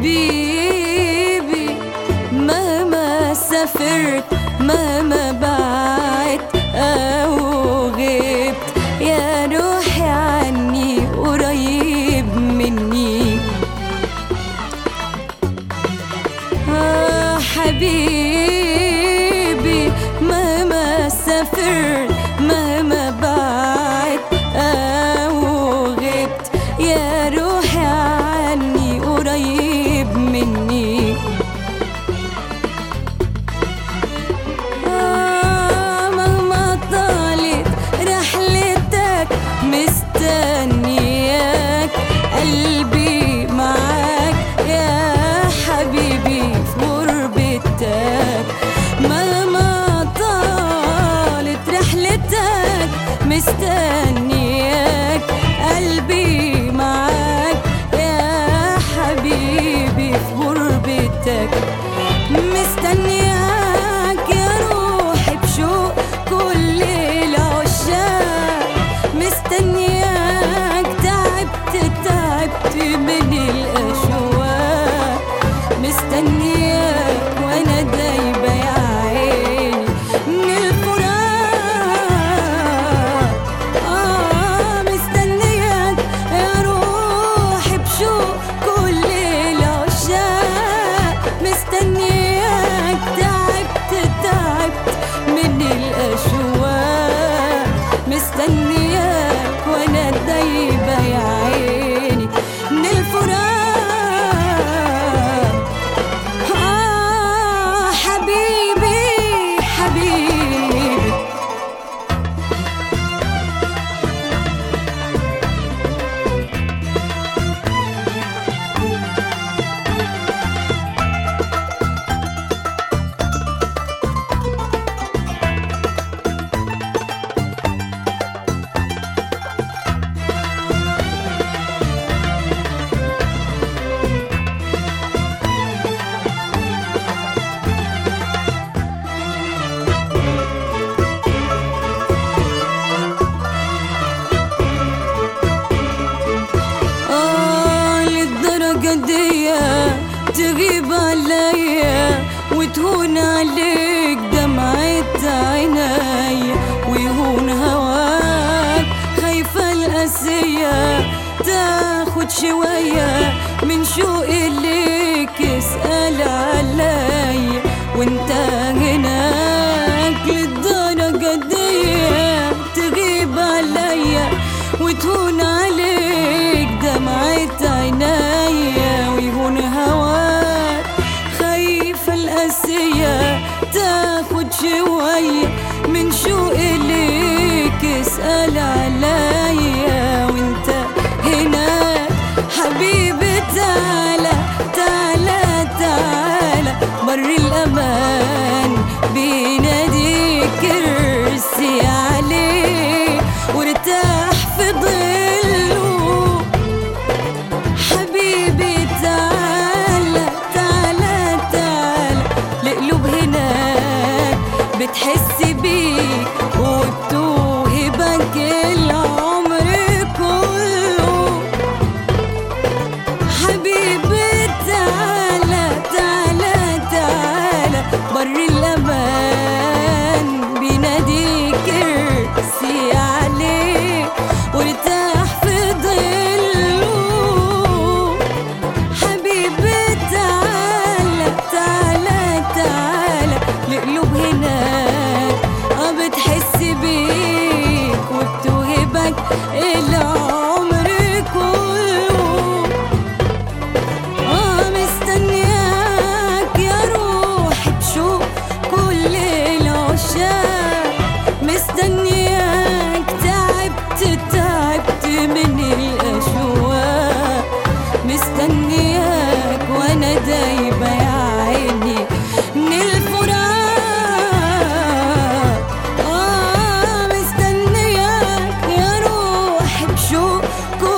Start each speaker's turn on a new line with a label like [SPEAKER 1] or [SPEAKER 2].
[SPEAKER 1] حبيبي مهما سافرت مهما بعدت أو غبت يا روحي عني قريب مني آه حبيبي مهما سافرت مهما بعدت أو غبت يا روحي عني قريب مني آه مهما طالت رحلتك مستنياك قلبي معاك يا حبيبي في غربتك مهما طالت رحلتك مستنياك قلبي معاك يا حبيبي في غربتك مستنياك يا روحي بشوق كل العشاق مستنياك تعبت تعبت من الأشواق مستنياك وأنا دايبة يا عيني من الفراق آه مستنياك يا روحي بشوق كل العشاق مستنياك تعبت تعبت من الأشواق مستنياك وأنا دايبة يا عيني من الفراق آه حبيبي حبيبي آه للدرجة دي تغيب عليا وتهون عليك دمعة عيني ويهون هواك خايفة القاسية تاخد شوية من شوقي ليك اسأل عليا وانت هناك للدرجة دي تغيب عليا وتهون عليك دمعة عينيا ويهون هواك خايفة القاسية تاخد شوية من شوقي ليك اسأل عليا وانت هناك حبيبي تعالى تعالى تعالى بر الأمان بيناديك ارسي عليه وارتاح في ظله حبيبي تعالى تعالى تعالى لقلوب هناك بتحس بيك وبتوهبك العمر كله حبيبي تعالى تعالى تعالى بر الأمان بيناديك ارسي عليه وارتاح في ظله حبيبي تعالى تعالى تعالى لقلوب هناك اه بتحس بيك وبتوهبك العمر كله اه مستنياك يا روحي بشوق كل العشاق مستنياك تعبت تعبت من الأشواق مستنياك وانا دايبة يا عيني من الفراق آه مستنياك يا روحي بشوق